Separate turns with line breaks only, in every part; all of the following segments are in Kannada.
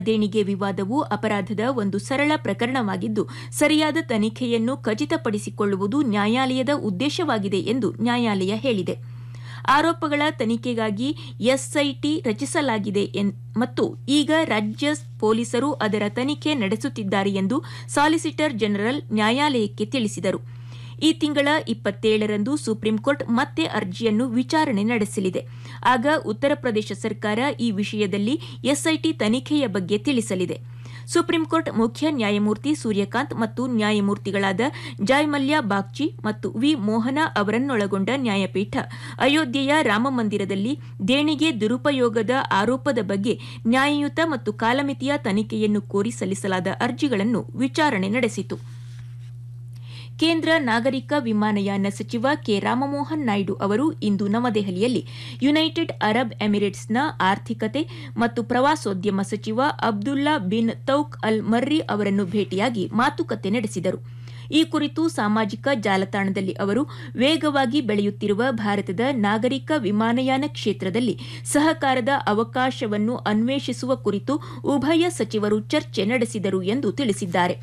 ದೇಣಿಗೆ ವಿವಾದವು ಅಪರಾಧದ ಒಂದು ಸರಳ ಪ್ರಕರಣವಾಗಿದ್ದು ಸರಿಯಾದ ತನಿಖೆಯನ್ನು ಖಚಿತಪಡಿಸಿಕೊಳ್ಳುವುದು ನ್ಯಾಯಾಲಯದ ಉದ್ದೇಶವಾಗಿದೆ ಎಂದು ನ್ಯಾಯಾಲಯ ಹೇಳಿದೆ ಆರೋಪಗಳ ತನಿಖೆಗಾಗಿ ಎಸ್ಐಟಿ ರಚಿಸಲಾಗಿದೆ ಮತ್ತು ಈಗ ರಾಜ್ಯ ಪೊಲೀಸರು ಅದರ ತನಿಖೆ ನಡೆಸುತ್ತಿದ್ದಾರೆ ಎಂದು ಸಾಲಿಸಿಟರ್ ಜನರಲ್ ನ್ಯಾಯಾಲಯಕ್ಕೆ ತಿಳಿಸಿದರು ಈ ತಿಂಗಳ ಇಪ್ಪತ್ತೇಳರಂದು ಸುಪ್ರೀಂಕೋರ್ಟ್ ಮತ್ತೆ ಅರ್ಜಿಯನ್ನು ವಿಚಾರಣೆ ನಡೆಸಲಿದೆ ಆಗ ಉತ್ತರ ಪ್ರದೇಶ ಸರ್ಕಾರ ಈ ವಿಷಯದಲ್ಲಿ ಎಸ್ಐಟಿ ತನಿಖೆಯ ಬಗ್ಗೆ ತಿಳಿಸಲಿದೆ ಸುಪ್ರೀಂಕೋರ್ಟ್ ಮುಖ್ಯ ನ್ಯಾಯಮೂರ್ತಿ ಸೂರ್ಯಕಾಂತ್ ಮತ್ತು ನ್ಯಾಯಮೂರ್ತಿಗಳಾದ ಜಾಯ್ಮಲ್ಯ ಬಾಗ್ಚಿ ಮತ್ತು ವಿ ಮೋಹನ ಅವರನ್ನೊಳಗೊಂಡ ನ್ಯಾಯಪೀಠ ಅಯೋಧ್ಯೆಯ ರಾಮಮಂದಿರದಲ್ಲಿ ದೇಣಿಗೆ ದುರುಪಯೋಗದ ಆರೋಪದ ಬಗ್ಗೆ ನ್ಯಾಯಯುತ ಮತ್ತು ಕಾಲಮಿತಿಯ ತನಿಖೆಯನ್ನು ಕೋರಿ ಸಲ್ಲಿಸಲಾದ ಅರ್ಜಿಗಳನ್ನು ವಿಚಾರಣೆ ನಡೆಸಿತು ಕೇಂದ್ರ ನಾಗರಿಕ ವಿಮಾನಯಾನ ಸಚಿವ ಕೆ ರಾಮಮೋಹನ್ ನಾಯ್ಡು ಅವರು ಇಂದು ನವದೆಹಲಿಯಲ್ಲಿ ಯುನೈಟೆಡ್ ಅರಬ್ ಎಮಿರೇಟ್ಸ್ನ ಆರ್ಥಿಕತೆ ಮತ್ತು ಪ್ರವಾಸೋದ್ಯಮ ಸಚಿವ ಅಬ್ದುಲ್ಲಾ ಬಿನ್ ತೌಕ್ ಅಲ್ ಮರ್ರಿ ಅವರನ್ನು ಭೇಟಿಯಾಗಿ ಮಾತುಕತೆ ನಡೆಸಿದರು ಈ ಕುರಿತು ಸಾಮಾಜಿಕ ಜಾಲತಾಣದಲ್ಲಿ ಅವರು ವೇಗವಾಗಿ ಬೆಳೆಯುತ್ತಿರುವ ಭಾರತದ ನಾಗರಿಕ ವಿಮಾನಯಾನ ಕ್ಷೇತ್ರದಲ್ಲಿ ಸಹಕಾರದ ಅವಕಾಶವನ್ನು ಅನ್ವೇಷಿಸುವ ಕುರಿತು ಉಭಯ ಸಚಿವರು ಚರ್ಚೆ ನಡೆಸಿದರು ಎಂದು ತಿಳಿಸಿದ್ದಾರೆ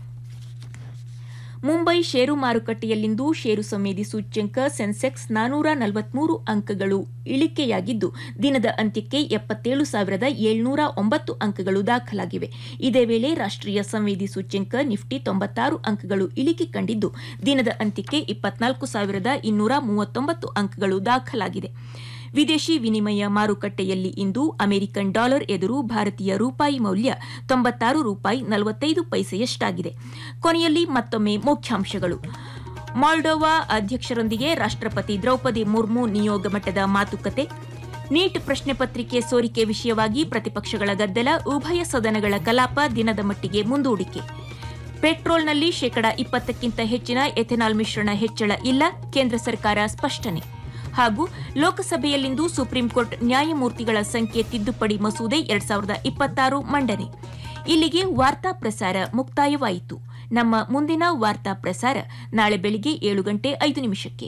ಮುಂಬೈ ಷೇರು ಮಾರುಕಟ್ಟೆಯಲ್ಲಿಂದು ಷೇರು ಸಂವೇದಿ ಸೂಚ್ಯಂಕ ಸೆನ್ಸೆಕ್ಸ್ ನಾನೂರ ನಲವತ್ಮೂರು ಅಂಕಗಳು ಇಳಿಕೆಯಾಗಿದ್ದು ದಿನದ ಅಂತ್ಯಕ್ಕೆ ಎಪ್ಪತ್ತೇಳು ಸಾವಿರದ ಏಳ್ನೂರ ಒಂಬತ್ತು ಅಂಕಗಳು ದಾಖಲಾಗಿವೆ ಇದೇ ವೇಳೆ ರಾಷ್ಟ್ರೀಯ ಸಂವೇದಿ ಸೂಚ್ಯಂಕ ನಿಫ್ಟಿ ತೊಂಬತ್ತಾರು ಅಂಕಗಳು ಇಳಿಕೆ ಕಂಡಿದ್ದು ದಿನದ ಅಂತ್ಯಕ್ಕೆ ಇಪ್ಪತ್ನಾಲ್ಕು ಸಾವಿರದ ಇನ್ನೂರ ಮೂವತ್ತೊಂಬತ್ತು ಅಂಕಗಳು ದಾಖಲಾಗಿದೆ ವಿದೇಶಿ ವಿನಿಮಯ ಮಾರುಕಟ್ಟೆಯಲ್ಲಿ ಇಂದು ಅಮೆರಿಕನ್ ಡಾಲರ್ ಎದುರು ಭಾರತೀಯ ರೂಪಾಯಿ ಮೌಲ್ಯ ತೊಂಬತ್ತಾರು ರೂಪಾಯಿ ನಲವತ್ತೈದು ಪೈಸೆಯಷ್ಟಾಗಿದೆ ಕೊನೆಯಲ್ಲಿ ಮತ್ತೊಮ್ಮೆ ಮುಖ್ಯಾಂಶಗಳು ಮಾಲ್ಡೋವಾ ಅಧ್ಯಕ್ಷರೊಂದಿಗೆ ರಾಷ್ಟ್ರಪತಿ ದ್ರೌಪದಿ ಮುರ್ಮು ನಿಯೋಗ ಮಟ್ಟದ ಮಾತುಕತೆ ನೀಟ್ ಪ್ರಶ್ನೆ ಪತ್ರಿಕೆ ಸೋರಿಕೆ ವಿಷಯವಾಗಿ ಪ್ರತಿಪಕ್ಷಗಳ ಗದ್ದಲ ಉಭಯ ಸದನಗಳ ಕಲಾಪ ದಿನದ ಮಟ್ಟಿಗೆ ಮುಂದೂಡಿಕೆ ಪೆಟ್ರೋಲ್ನಲ್ಲಿ ಶೇಕಡಾ ಇಪ್ಪತ್ತಕ್ಕಿಂತ ಹೆಚ್ಚಿನ ಎಥೆನಾಲ್ ಮಿಶ್ರಣ ಹೆಚ್ಚಳ ಇಲ್ಲ ಕೇಂದ್ರ ಸರ್ಕಾರ ಸ್ಪಷ್ಟನೆ ಹಾಗೂ ಲೋಕಸಭೆಯಲ್ಲಿಂದು ಸುಪ್ರೀಂಕೋರ್ಟ್ ನ್ಯಾಯಮೂರ್ತಿಗಳ ಸಂಖ್ಯೆ ತಿದ್ದುಪಡಿ ಮಸೂದೆ ಎರಡ್ ಸಾವಿರದ ಇಪ್ಪತ್ತಾರು ಮಂಡನೆ ಇಲ್ಲಿಗೆ ವಾರ್ತಾ ಪ್ರಸಾರ ಮುಕ್ತಾಯವಾಯಿತು ನಮ್ಮ ಮುಂದಿನ ವಾರ್ತಾ ಪ್ರಸಾರ ನಾಳೆ ಬೆಳಿಗ್ಗೆ ಏಳು ಗಂಟೆ ಐದು ನಿಮಿಷಕ್ಕೆ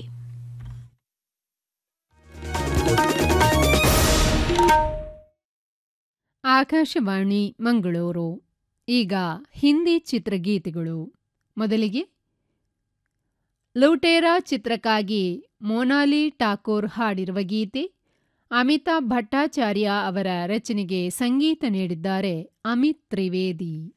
ಆಕಾಶವಾಣಿ ಮಂಗಳೂರು ಈಗ ಹಿಂದಿ ಚಿತ್ರಗೀತೆಗಳು ಮೊದಲಿಗೆ ಲೂಟೇರಾ ಚಿತ್ರಕ್ಕಾಗಿ ಮೋನಾಲಿ ಠಾಕೂರ್ ಹಾಡಿರುವ ಗೀತೆ ಅಮಿತಾಬ್ ಭಟ್ಟಾಚಾರ್ಯ ಅವರ ರಚನೆಗೆ ಸಂಗೀತ ನೀಡಿದ್ದಾರೆ ಅಮಿತ್ ತ್ರಿವೇದಿ